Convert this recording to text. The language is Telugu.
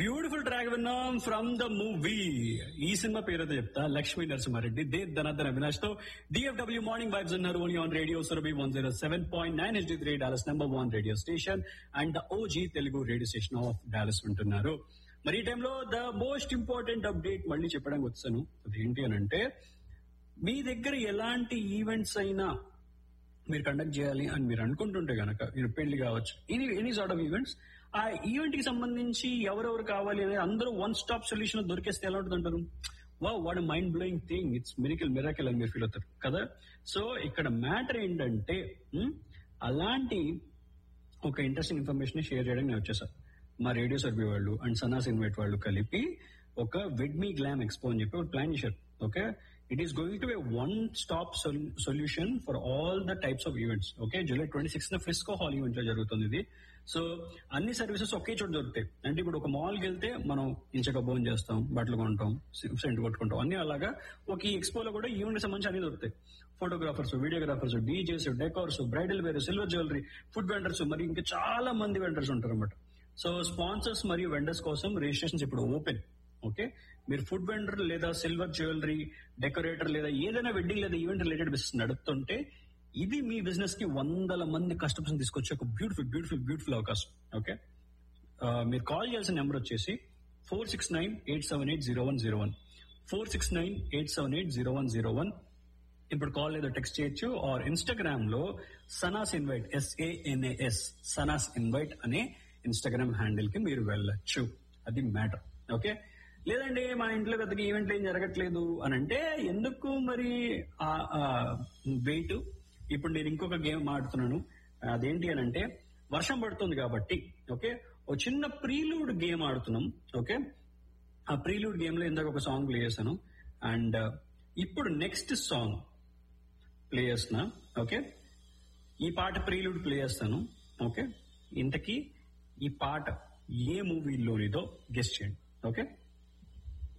బ్యూటిఫుల్ ట్రాక్ విన్నాం ఫ్రమ్ ద మూవీ ఈ సినిమా పేరుతో చెప్తా లక్ష్మీ నరసింహారెడ్డి దే ధనార్దన్ అవినాష్ తో డిఎఫ్డబ్ల్యూ మార్నింగ్ వైబ్స్ ఉన్నారు only on radio Surabhi one zero seven point nine HD three Dallas number one radio station and the OG Telugu radio station of Dallas ఉంటున్నారు మరి ఈ టైంలో ద మోస్ట్ ఇంపార్టెంట్ అప్డేట్ మళ్ళీ చెప్పడానికి వచ్చాను అదేంటి అని అంటే మీ దగ్గర ఎలాంటి ఈవెంట్స్ అయినా మీరు కండక్ట్ చేయాలి అని మీరు అనుకుంటుంటే గనక మీరు పెళ్లి కావచ్చు ఇది ఎనీ సార్ట్ ఆఫ్ ఈవెంట్స్ ఆ ఈవెంట్ కి సంబంధించి ఎవరెవరు కావాలి అనేది అందరూ వన్ స్టాప్ సొల్యూషన్ దొరికేస్తే ఎలా ఉంటుంది అంటారు వా what mind blowing thing it's miracle miracle అని మీరు ఫీల్ అవుతారు కదా సో ఇక్కడ మ్యాటర్ ఏంటంటే ఉమ్, అలాంటి ఒక ఇంట్రెస్టింగ్ ఇన్ఫర్మేషన్ షేర్ చేయడానికి నేను వచ్చేసాను మా రేడియో సర్వే వాళ్ళు అండ్ సనాస్ ఇన్వైట్ వాళ్ళు కలిపి ఒక వెడ్మీ గ్లామ్ ఎక్స్పో అని చెప్పి ఒక ప్లాన్ చేశారు okay it is going to be one stop solution for all the types of events okay July twenty six Frisco hall event లో జరుగుతుంది ఇది సో అన్ని సర్వీసెస్ ఒకే చోట దొరుకుతాయి అంటే ఇప్పుడు ఒక మాల్కి వెళ్తే మనం ఇంచగా భోజనం చేస్తాం బట్టలు కొంటాం సెంట్ కొట్టుకుంటాం అన్ని అలాగా ఒక ఈ ఎక్స్పోలో కూడా ఈవెంట్ సంబంధించి అన్ని దొరుకుతాయి photographers videographers DJs decors bridal wear silver jewellery food vendors మరి ఇంకా చాలా మంది వెండర్స్ ఉంటారు అనమాట సో స్పాన్సర్స్ మరియు వెండర్స్ కోసం రిజిస్ట్రేషన్స్ ఇప్పుడు ఓపెన్ ఓకే మీరు ఫుడ్ వెండర్ లేదా సిల్వర్ జ్యువెలరీ డెకరేటర్ లేదా ఏదైనా వెడ్డింగ్ లేదా ఈవెంట్ రిలేటెడ్ బిజినెస్ నడుపుతుంటే ఇది మీ బిజినెస్ కి వందల మంది కస్టమర్స్ తీసుకొచ్చే ఒక బ్యూటిఫుల్ బ్యూటిఫుల్ బ్యూటిఫుల్ అవకాశం ఓకే ఆ, మీరు కాల్ చేయాల్సిన నెంబర్ వచ్చేసి four six nine eight seven eight zero one zero one four six nine eight seven eight zero one zero one ఇప్పుడు కాల్ లేదా టెక్స్ట్ చేయొచ్చు ఆర్ ఇన్స్టాగ్రామ్ లో Sanas invite S A N A S Sanas invite అనే ఇన్స్టాగ్రామ్ హ్యాండిల్ కి మీరు వెళ్ళొచ్చు అది మ్యాటర్ ఓకే లేదండి మా ఇంట్లో పెద్దగా ఈవెంట్లు ఏం జరగట్లేదు అని అంటే ఎందుకు మరి వెయిట్ ఇప్పుడు నేను ఇంకొక గేమ్ ఆడుతున్నాను అదేంటి అని అంటే వర్షం పడుతుంది కాబట్టి ఓకే ఒక చిన్న ప్రీలూడ్ గేమ్ ఆడుతున్నాం ఓకే ఆ ప్రీలూడ్ గేమ్ లో ఇందాక ఒక సాంగ్ ప్లే చేశాను అండ్ ఇప్పుడు నెక్స్ట్ సాంగ్ ప్లే చేస్తున్నా ఓకే ఈ పాట ప్రీలూడ్ ప్లే చేస్తాను ఓకే ఇంతకీ ఈ పాట ఏ మూవీలోనిదో గెస్ట్ చేయండి ఓకే